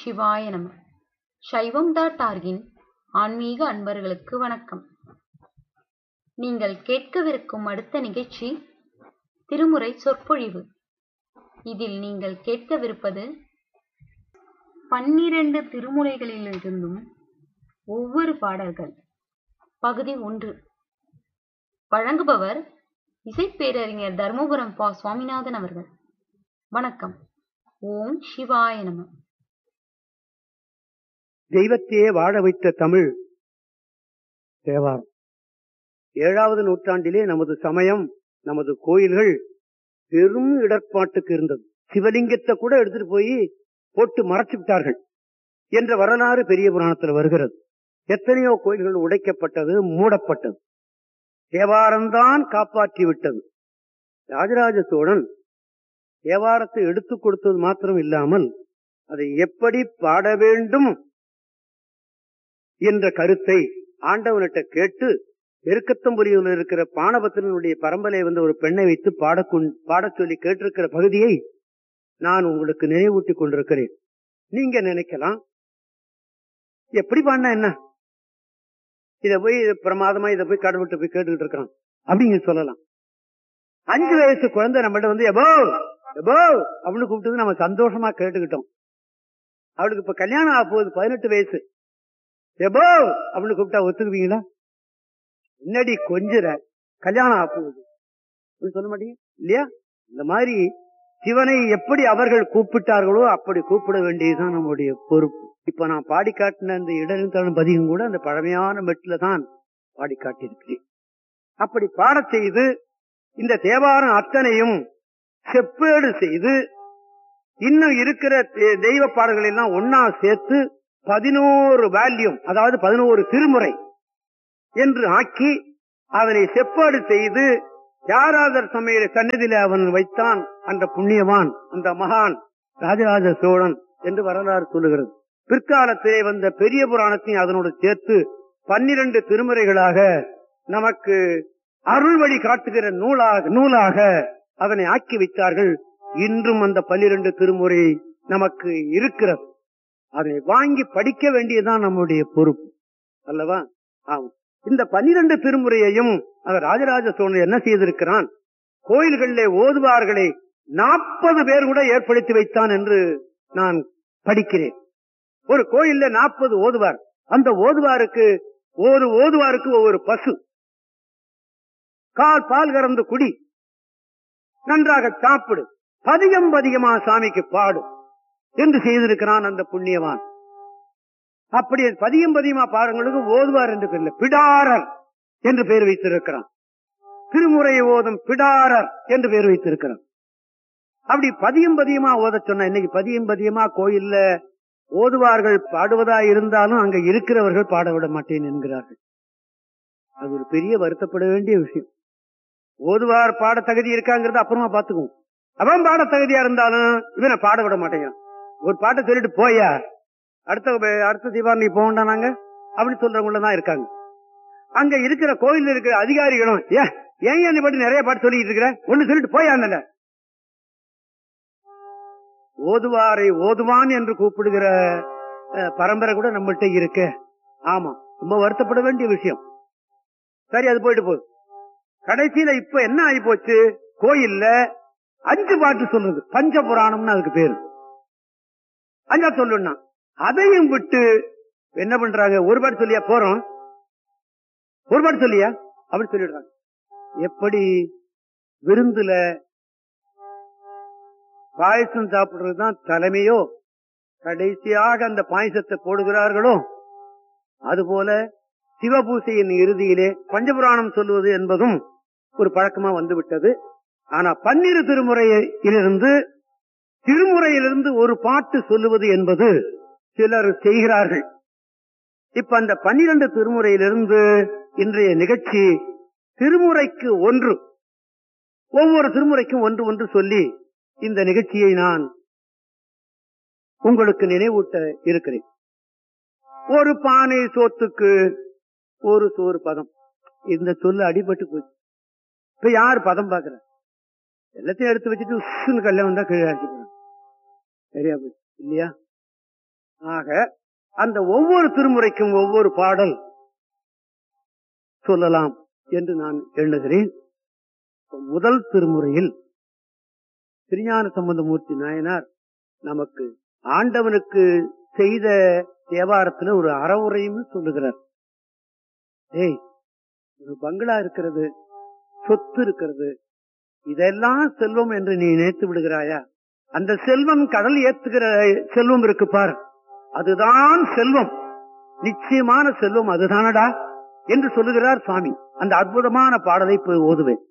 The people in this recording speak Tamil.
சிவாய நம சைவம் டாட் ஆர்கின் ஆன்மீக அன்பர்களுக்கு வணக்கம் நீங்கள் கேட்கவிருக்கும் அடுத்த நிகழ்ச்சி திருமுறை சொற்பொழிவு இதில் நீங்கள் கேட்கவிருப்பது பன்னிரண்டு திருமுறைகளிலிருந்தும் ஒவ்வொரு பாடல்கள் பகுதி ஒன்று வழங்குபவர் இசைப்பேரறிஞர் தர்மபுரம் பா சுவாமிநாதன் அவர்கள் வணக்கம் ஓம் சிவாய நம தெய்வத்தையே வாழ வைத்த தமிழ் தேவாரம் ஏழாவது நூற்றாண்டிலே நமது சமயம் நமது கோயில்கள் பெரும் இடர்பாட்டுக்கு இருந்தது சிவலிங்கத்தை கூட எடுத்துட்டு போய் போட்டு மறைச்சு விட்டார்கள் என்ற வரலாறு பெரிய புராணத்தில் வருகிறது எத்தனையோ கோயில்கள் உடைக்கப்பட்டது மூடப்பட்டது தேவாரம்தான் காப்பாற்றி விட்டது ராஜராஜ சோழன் தேவாரத்தை எடுத்துக் கொடுத்தது மாத்திரம் இல்லாமல் அதை எப்படி பாட வேண்டும் என்ற கருத்தை ஆண்டவனிட்ட கேட்டு எருக்கத்தம்புரியில் இருக்கிற பானபத்திரனுடைய பரம்பலை வந்து ஒரு பெண்ணை வைத்து பாட பாடச் சொல்லி கேட்டிருக்கிற பகுதியை நான் உங்களுக்கு நினைவூட்டிக் கொண்டிருக்கிறேன் நீங்க நினைக்கலாம் எப்படி பாடினா என்ன இத போய் பிரமாதமா இத போய் கடவுள்கிட்ட போய் கேட்டுக்கிட்டு இருக்கிறான் அப்படிங்க சொல்லலாம் அஞ்சு வயசு குழந்தை நம்மகிட்ட வந்து எபோ எபோ அப்படின்னு கூப்பிட்டு நம்ம சந்தோஷமா கேட்டுக்கிட்டோம் அவளுக்கு இப்ப கல்யாணம் ஆக போகுது பதினெட்டு வயசு எபோ அப்படின்னு கூப்பிட்டா ஒத்துக்குவீங்களா முன்னாடி கொஞ்சிற கல்யாணம் ஆக போகுது சொல்ல மாட்டீங்க இல்லையா இந்த மாதிரி சிவனை எப்படி அவர்கள் கூப்பிட்டார்களோ அப்படி கூப்பிட வேண்டியதுதான் நம்முடைய பொறுப்பு இப்ப நான் பாடி காட்டின இந்த இடர்த்தளம் பதிகம் கூட அந்த பழமையான மெட்டில தான் பாடி காட்டியிருக்கிறேன் அப்படி பாடச் செய்து இந்த தேவாரம் அத்தனையும் செப்பேடு செய்து இன்னும் இருக்கிற தெய்வ பாடல்கள் எல்லாம் ஒன்னா சேர்த்து பதினோரு வேல்யூம் அதாவது பதினோரு திருமுறை என்று ஆக்கி அதனை செப்பாடு செய்து தியாகராஜர் சமையல சன்னதியில அவன் வைத்தான் அந்த புண்ணியவான் அந்த மகான் ராஜராஜ சோழன் என்று வரலாறு சொல்லுகிறது பிற்காலத்திலே வந்த பெரிய புராணத்தையும் அதனோடு சேர்த்து பன்னிரண்டு திருமுறைகளாக நமக்கு அருள் வழி காட்டுகிற நூலாக நூலாக அதனை ஆக்கி வைத்தார்கள் இன்றும் அந்த பன்னிரண்டு திருமுறை நமக்கு இருக்கிறது அதை வாங்கி படிக்க வேண்டியதுதான் நம்முடைய பொறுப்பு அல்லவா ஆகும் இந்த பன்னிரண்டு திருமுறையையும் ராஜராஜ சோழன் என்ன செய்திருக்கிறான் கோயில்களிலே ஓதுவார்களை நாற்பது பேர் கூட ஏற்படுத்தி வைத்தான் என்று நான் படிக்கிறேன் ஒரு கோயில்ல நாற்பது ஓதுவார் அந்த ஓதுவாருக்கு ஒரு ஓதுவாருக்கு ஒவ்வொரு பசு கால் பால் கறந்து குடி நன்றாக சாப்பிடு பதிகம் பதிகமா சாமிக்கு பாடு என்று செய்திருக்கிறான் அந்த புண்ணியவான் அப்படி பதியம் பதியமா பாருங்களுக்கு ஓதுவார் என்று பேர் பிடாரர் என்று பெயர் வைத்திருக்கிறான் திருமுறை ஓதும் பிடாரர் என்று பெயர் வைத்திருக்கிறான் அப்படி பதியம் பதியமா ஓத சொன்ன இன்னைக்கு பதியம் பதியமா கோயில்ல ஓதுவார்கள் பாடுவதா இருந்தாலும் அங்க இருக்கிறவர்கள் பாட விட மாட்டேன் என்கிறார்கள் அது ஒரு பெரிய வருத்தப்பட வேண்டிய விஷயம் ஓதுவார் பாட தகுதி இருக்காங்கிறது அப்புறமா பாத்துக்குவோம் அவன் பாட தகுதியா இருந்தாலும் இவனை பாட விட மாட்டேங்கிறான் ஒரு பாட்டை சொல்லிட்டு போயா அடுத்த அடுத்த தீபாவளி போகண்டா நாங்க அப்படின்னு சொல்றவங்கள தான் இருக்காங்க அங்க இருக்கிற கோயில் இருக்கிற அதிகாரிகளும் ஏன் ஏன் என்னை பற்றி நிறைய பாட்டு சொல்லிட்டு இருக்கிற ஒண்ணு சொல்லிட்டு போயாந்தல ஓதுவாரை ஓதுவான் என்று கூப்பிடுகிற பரம்பரை கூட நம்மள்கிட்ட இருக்கு ஆமா ரொம்ப வருத்தப்பட வேண்டிய விஷயம் சரி அது போயிட்டு போகுது கடைசியில இப்ப என்ன ஆகி போச்சு கோயில்ல அஞ்சு பாட்டு சொல்றது பஞ்ச புராணம்னு அதுக்கு பேரு அஞ்சா சொல்லுன்னா அதையும் விட்டு என்ன பண்றாங்க ஒரு பாட்டு சொல்லியா போறோம் ஒரு பாட்டு சொல்லியா அப்படி சொல்லிடுறாங்க எப்படி விருந்துல பாயசம் சாப்பிடுறதுதான் தலைமையோ கடைசியாக அந்த பாயசத்தை போடுகிறார்களோ அதுபோல சிவபூசையின் இறுதியிலே பஞ்சபுராணம் சொல்லுவது என்பதும் ஒரு பழக்கமா வந்து விட்டது ஆனா பன்னிரு திருமுறையிலிருந்து திருமுறையிலிருந்து ஒரு பாட்டு சொல்லுவது என்பது சிலர் செய்கிறார்கள் இப்ப அந்த பன்னிரண்டு திருமுறையிலிருந்து இன்றைய நிகழ்ச்சி திருமுறைக்கு ஒன்று ஒவ்வொரு திருமுறைக்கும் ஒன்று ஒன்று சொல்லி இந்த நிகழ்ச்சியை நான் உங்களுக்கு நினைவூட்ட இருக்கிறேன் ஒரு பானை சோத்துக்கு ஒரு சோறு பதம் இந்த சொல்லு அடிபட்டு போச்சு இப்ப யார் பதம் பாக்குற எல்லாத்தையும் எடுத்து வச்சுட்டு உஸ்ன்னு கல்ல வந்தா கீழே அடிச்சுக்கிறான் சரியா போச்சு இல்லையா ஆக அந்த ஒவ்வொரு திருமுறைக்கும் ஒவ்வொரு பாடல் சொல்லலாம் என்று நான் எண்ணுகிறேன் முதல் திருமுறையில் திருஞான சம்பந்தமூர்த்தி நாயனார் நமக்கு ஆண்டவனுக்கு செய்த தேவாரத்துல ஒரு அறவுரையும் சொல்லுகிறார் ஏய் ஒரு பங்களா இருக்கிறது சொத்து இருக்கிறது இதெல்லாம் செல்வம் என்று நீ நினைத்து விடுகிறாயா அந்த செல்வம் கடல் ஏத்துகிற செல்வம் இருக்கு பார் அதுதான் செல்வம் நிச்சயமான செல்வம் அதுதானடா என்று சொல்லுகிறார் சுவாமி அந்த அற்புதமான பாடலை போய் ஓதுவேன்